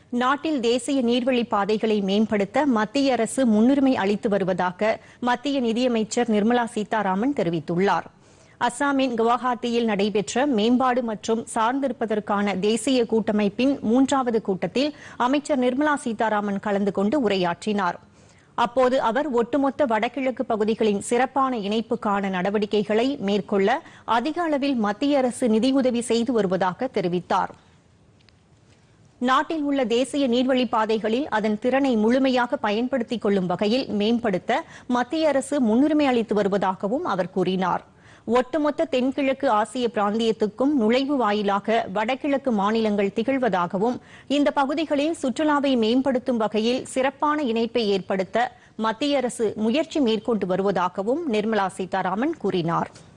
நாட்டில் தேசிய நீர்வழி பாதைகளை மேம்படுத்த மத்திய அரசு முன்னுரிமை அளித்து வருவதாக மத்திய நிதியமைச்சர் நிர்மலா சீதாராமன் தெரிவித்துள்ளார் அசாமின் குவஹாத்தியில் நடைபெற்ற மேம்பாடு மற்றும் சார்ந்திருப்பதற்கான தேசிய கூட்டமைப்பின் மூன்றாவது கூட்டத்தில் அமைச்சர் நிர்மலா சீதாராமன் கலந்து கொண்டு உரையாற்றினார் அப்போது அவர் ஒட்டுமொத்த வடகிழக்கு பகுதிகளின் சிறப்பான இணைப்புக்கான நடவடிக்கைகளை மேற்கொள்ள அதிக அளவில் மத்திய அரசு நிதியுதவி செய்து வருவதாக தெரிவித்தார் நாட்டில் உள்ள தேசிய நீர்வழி பாதைகளில் அதன் திறனை முழுமையாக பயன்படுத்திக் கொள்ளும் வகையில் மேம்படுத்த மத்திய அரசு முன்னுரிமை அளித்து வருவதாகவும் அவர் கூறினார் ஒட்டுமொத்த தென்கிழக்கு ஆசிய பிராந்தியத்துக்கும் நுழைவு வாயிலாக வடகிழக்கு மாநிலங்கள் திகழ்வதாகவும் இந்த பகுதிகளில் சுற்றுலாவை மேம்படுத்தும் வகையில் சிறப்பான இணைப்பை ஏற்படுத்த மத்திய அரசு முயற்சி மேற்கொண்டு வருவதாகவும் நிர்மலா சீதாராமன் கூறினார்